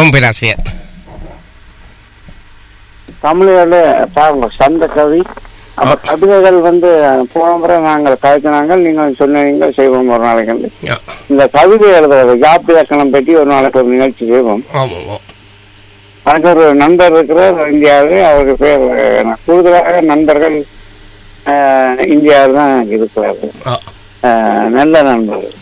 ஓம் பேராசிரியர் தமிழில் பாருங்க சந்த கவி அப்ப கவிதைகள் வந்து போன முறை நாங்கள் கவித்தினாங்க நீங்கள் சொன்னீங்க செய்வோம் ஒரு நாளைக்கு ஆ, இந்த கவிதை எழுதுறது ஜாப்பியக்கணம் பற்றி ஒரு நாளைக்கு ஒரு நிகழ்ச்சி செய்வோம் ஆமாம் ஆமாம் எனக்கு ஒரு நண்பர் இருக்கிறார் இந்தியாவில் அவருக்கு பேர் அஹ், கூடுதலாக நண்பர்கள் அஹ், இந்தியாவில் தான் எனக்கு இருக்கிறாரு ஆ அஹ், நல்ல நண்பர்கள்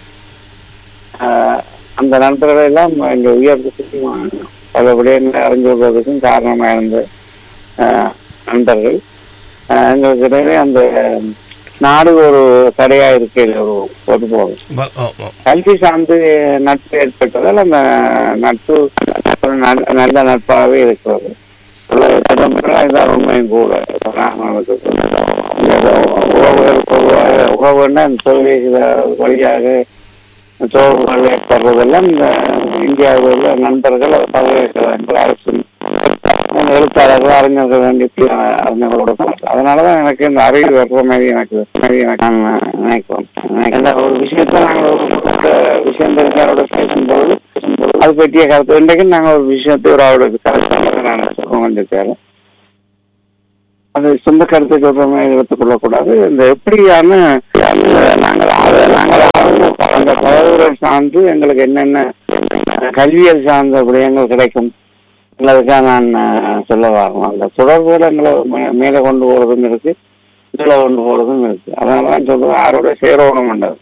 அஹ், அந்த நண்பர்கள் எல்லாம் எங்க உயர்வுக்கும் பல விடயங்களை அறிஞ்சு கொள்வதற்கும் காரணமாக இருந்த அஹ், நண்பர்கள் அஹ், எங்களுக்கு இடையிலே அந்த நாடு ஒரு தடையா இருக்கையில் ஒரு பொதுபோகும் ப- ஆமாம் கல்வி சார்ந்து நட்பு ஏற்பட்டதால் அந்த நட்பு ஒரு நல்ல நல்ல நட்பாகவே இருக்கிறது இதான் உண்மையும் கூட நாங்களுக்கு இந்த உறவுகள் பொதுவாக உறவுன்னா இந்த தொழில் வழியாக தோல்கள் ஏற்படுறதெல்லாம் இந்த இந்தியாவில் உள்ள நண்பர்கள் பல்கலைக்கழகங்கள் அரசு எழுத்தாளர்கள் அறிஞர்கள் வேண்டிய அறிஞர்களோட தான். அதனாலதான் எனக்கு இந்த அறிவு வர்ற மாதிரி எனக்கு மாதிரி எனக்கு நான் நினைக்கிறோம் எனக்கு இந்த ஒரு விஷயத்த நாங்கள் ஒரு குறிப்பிட்ட விஷயம் தெரிஞ்சவரோட பேசும்போது அது பற்றிய கருத்து இன்றைக்கு நாங்கள் ஒரு விஷயத்தை ஒரு அவரோட கருத்து நான் சொல்ல வேண்டியிருக்காரு அது சொந்த கருத்தை சொல்ற மாதிரி எடுத்துக்கொள்ளக்கூடாது இந்த எப்படியான நாங்கள் ஆளு- நாங்கள் ஆளுங்க அந்த தகவல்கள் சார்ந்து எங்களுக்கு என்னென்ன கல்வியல் சார்ந்த விடயங்கள் கிடைக்கும் என்பதுக்காக நான் அஹ், சொல்ல வரணும் அந்த தொடர்புகள் எங்களை மே- மேலே கொண்டு போறதும் இருக்கு கீழே கொண்டு போறதும் இருக்கு அதனால தான் சொல்றேன் யாரோட சேரணும் பண்ணது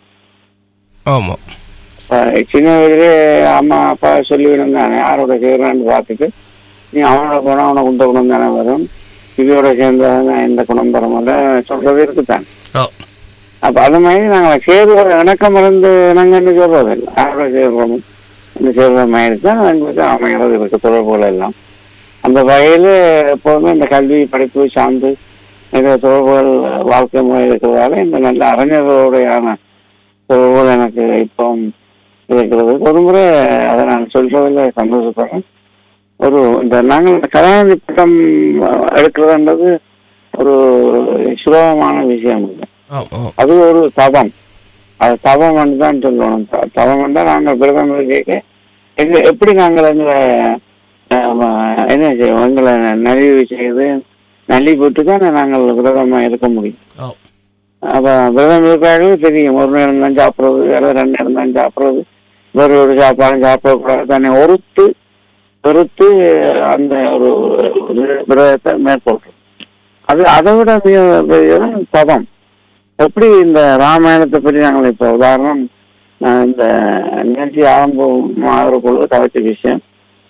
ஆமாம் சின்ன வயதிலே அம்மா அப்பா சொல்லி தானே யாரோட சேர்றான்னு பார்த்துட்டு நீ அவனோட குணம் அவனை குந்த குணம் தானே வரும் இதோட சேர்ந்தவங்க எந்த குணம் தரமில்ல சொல்றது இருக்குதான் ஓ அப்ப அது மாதிரி நாங்கள் சேர்ற இணக்கம் இருந்து இணங்கன்னு சொல்றது இல்லை யாரோட சேர்றோம் இந்த சேர்ற மாதிரி தான் எங்களுக்கு அமைகிறது இருக்கு தொடர்புகள் எல்லாம் அந்த வகையில் எப்போதுமே இந்த கல்வி படிப்பு சார்ந்து நிறைய தொடர்புகள் வாழ்க்கை முறை இருக்கிறதால இந்த நல்ல அறிஞர்களோடையான தொடர்புகள் எனக்கு இப்போ இருக்கிறது ஒரு முறை அதை நான் சொல்றதில் சந்தோஷப்படுறேன் ஒரு இந்த நாங்கள் இந்த கலாநிதி பட்டம் எடுக்கிறதுன்றது ஒரு சுலபமான விஷயம் இல்லை ஆமாம் அது ஒரு தவம் அது தவம் தான் சொல்லணும் த- தவம் என்றால் நாங்கள் பிரதமர் கேட்க எங்க எப்படி நாங்கள் எங்களை ஆமா, என்ன செய்வோம் எங்களை நலிவு செய்து நலி போட்டு தான் நாங்கள் விரதமாக இருக்க முடியும் ஓ அப்போ விரதம் இருக்காகவே தெரியும் ஒரு நேரம் தான் சாப்பிட்றது வேலை ரெண்டு நேரம் தான் சாப்பிட்றது வேறு ஒரு சாப்பாடும் சாப்பிடக்கூடாது தன்னை ஒருத்து வெறுத்து அந்த ஒரு ஒரு விரதத்தை மேற்கொள்றோம் அது அதை விட மிக பெரியது தவம் எப்படி இந்த ராமாயணத்தை பற்றி நாங்கள் இப்போ உதாரணம் நான் இந்த நிகழ்ச்சி ஆரம்பம் ஆகிற பொழுது கதைச்ச விஷயம்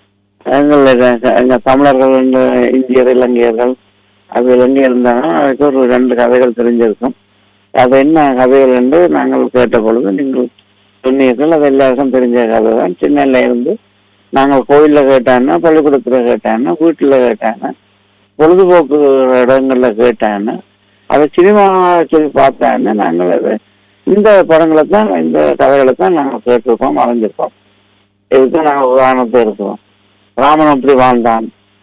எங்கள் எங்கள் தமிழர்கள் இந்த இந்தியர் இலங்கையர்கள் அது எங்கே இருந்தாங்கன்னா அதுக்கு ஒரு ரெண்டு கதைகள் தெரிஞ்சிருக்கும் அது என்ன கதைகள் என்று நாங்கள் கேட்ட பொழுது நீங்கள் சொன்னீர்கள் அது எல்லாருக்கும் தெரிஞ்ச கதை தான் சின்னல இருந்து நாங்கள் கோயிலில் கேட்டான்னா பள்ளிக்கூடத்தில் கேட்டான்னா வீட்டில் கேட்டான்னா பொழுதுபோக்கு இடங்கள்ல கேட்டான்னா அதை சினிமா சொல்லி பார்த்தான்னா நாங்கள் அதை இந்த படங்களை தான் இந்த கதைகளை தான் நாங்கள் கேட்டிருப்போம் அறிஞ்சிருப்போம் இதுக்கு நாங்கள் உதாரணத்தை இருக்கிறோம் ராமன் அப்படி வாழ்ந்தான்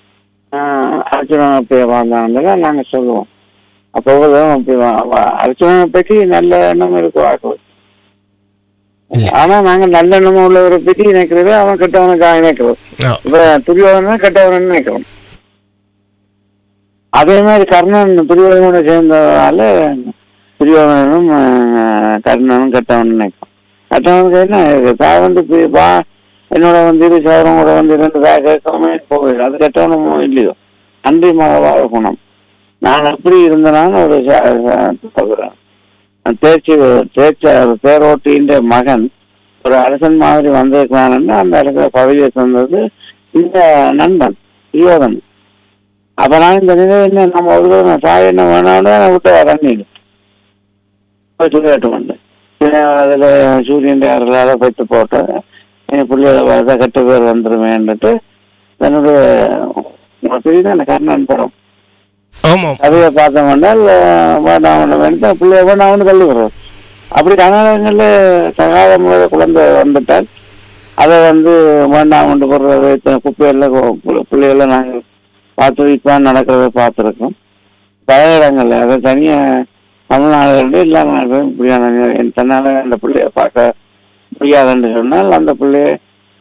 ஆஹ் அர்ஜுனன் அப்படி வாழ்ந்தான்லாம் நாங்கள் சொல்லுவோம் அப்போ ஒவ்வொருத்தரும் அப்படி வா- வா- அர்ஜுனனை பற்றி நல்ல எண்ணம் இருக்குவார்கள் ஆனா நாங்க நல்ல எண்ணம் உள்ளவரை பற்றி நினைக்கிறது அவன் கெட்டவனுக்காக நினைக்கிறது ஓ இப்ப துரியோதன கெட்டவன் நினைக்கிறோம் அதே மாதிரி கர்ணன் துரியோதனோட சேர்ந்ததால துரியோதனனும் ஆஹ், கர்ணனும் கெட்டவன் நினைக்கும் கெட்டவனுக்கு என்ன இருக்கு? தான் வந்து போய் வா என்னோட வந்து இரு சேவரம் கூட வந்து ரெண்டு பேர் கேட்காம போகுது அது கெட்டவனும் இல்லையோ அன்றி மகவாழ குணம் நான் எப்படி இருந்தனான்னு ஒரு ச- ச- சொல்றேன் தேர்ச்சி தேர்ச்சி தேரோட்டின்ற மகன் ஒரு அரசன் மாதிரி வந்திருக்கிறான்னு அந்த இடத்துல பதவியை தந்தது இந்த நண்பன் யோகன் அப்ப நான் இந்த நிலை என்ன நம்ம ஒரு தடவை நான் தாய் என்ன வேணாம்னு நான் விட்டு வரேன் சொல்லிட்டு வந்தேன் பின்ன அதுல சூரியன் அருளால பெற்று போட்டு என் பிள்ளைகளை பார்த்தா கெட்ட பேர் வந்துருமேன்னுட்டு தன்னுடைய தெரியுதா அந்த கர்ணன் படம் ஆமாம் அதைய பார்த்தோம்னா வேண்டாம் வேண்டாம் பிள்ளைய வேண்டாம்னு தள்ளி விடுறோம் அப்படி கர்நாடகங்களில் தகாத முறையில் குழந்தை வந்துட்டால் அதை வந்து வேண்டாம் கொண்டு போடுறது இத்தனை குப்பையில் பிள்ளைகளை நாங்கள் பார்த்து இப்போ நடக்கிறத பார்த்துருக்கோம் பல இடங்கள்ல அதை தனியாக தமிழ்நாடுகளில் எல்லா நாடுகளும் இப்படியான நிலை- தன்னால் அந்த பிள்ளைய பார்க்க முடியாதுன்னு சொன்னால் அந்த பிள்ளைய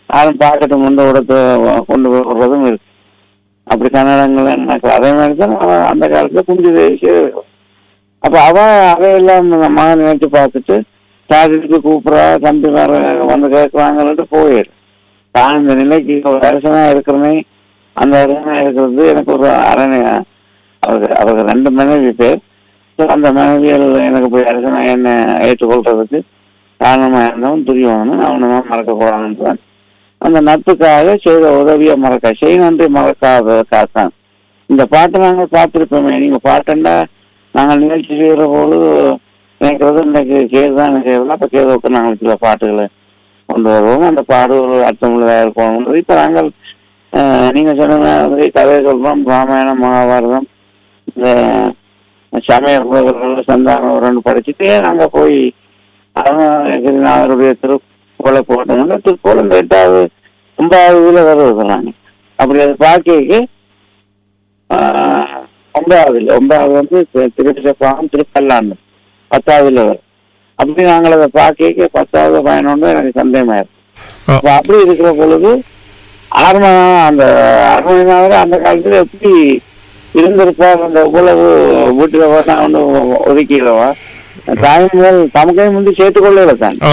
யாரும் பார்க்கட்டும் முந்த உடத்தை கொண்டு போய் விடுறதும் இருக்கு அப்படி கன்னடங்கள் எனக்கு அதே மாதிரி தான் அவன் அந்த காலத்துல குஞ்சு தேவி செய்திருக்கான் அப்ப அவ அதையெல்லாம் அந்த மகன் நினைச்சு பார்த்துட்டு சாதிக்கு கூப்பிடுறா தம்பி வேற வந்து கேட்கலாங்கன்ட்டு போயிடு நான் இந்த நிலைக்கு ஒரு அரசனா இருக்கிறனே அந்த அரசனா இருக்கிறது எனக்கு ஒரு அரணை அவருக்கு அவருக்கு ரெண்டு மனைவி பேர் So, அந்த மனைவியல் எனக்கு போய் அரசனா என்ன ஏற்றுக்கொள்றதுக்கு காரணமா இருந்தவன் துரியவனும் அவனை தான் மறக்கக்கூடாதுன்னு அந்த நட்புக்காக செய்த உதவியை மறக்க செய் நன்றி மறக்காததுக்காகத்தான் இந்த பாட்டை நாங்கள் பார்த்துருப்போமே நீங்க பாட்டுண்டா நாங்கள் நிகழ்ச்சி செய்கிற போது நினைக்கிறது இன்னைக்கு கேது தான் செய்யறோம் அப்போ கேதுவுக்கு நாங்கள் சில பாட்டுகளை கொண்டு வருவோம் அந்த பாடு ஒரு அர்த்தமுள்ளதாக இருக்கணும் இப்போ நாங்கள் அஹ், நீங்க சொன்ன மாதிரி கதை சொல்றோம் ராமாயணம் மகாபாரதம் இந்த சமய புலவர்கள் சந்தானம் ஒரு ரெண்டு படிச்சுட்டு நாங்கள் போய் அவங்க அவருடைய திருக்கோளை போட்டோம்னா திருக்கோளம் எட்டாவது ஒன்பதாவது இதுல வருவது நாங்கள் அப்படி அதை பார்க்க ஒன்பதாவதுல ஒன்பதாவது வந்து தி- திருச்சிசப்பாகம் திருக்கல்லாண்டு பத்தாவதுல வரும் அப்படி நாங்கள் அதை பார்க்க பத்தாவது பயணம்னு எனக்கு சந்தேகமாயிருக்கு ஓ அப்ப அப்படி இருக்கிற பொழுது ஆர்ம அந்த அருமணிநாதர் அந்த காலத்துல எப்படி இருந்திருப்பார் அந்த உழவு வீட்டுல நான் ஒன்று ஒதுக்கிடவா தாய் முதல் தமக்கை முந்தி சேர்த்துக்கொள்ளல தான் ஓ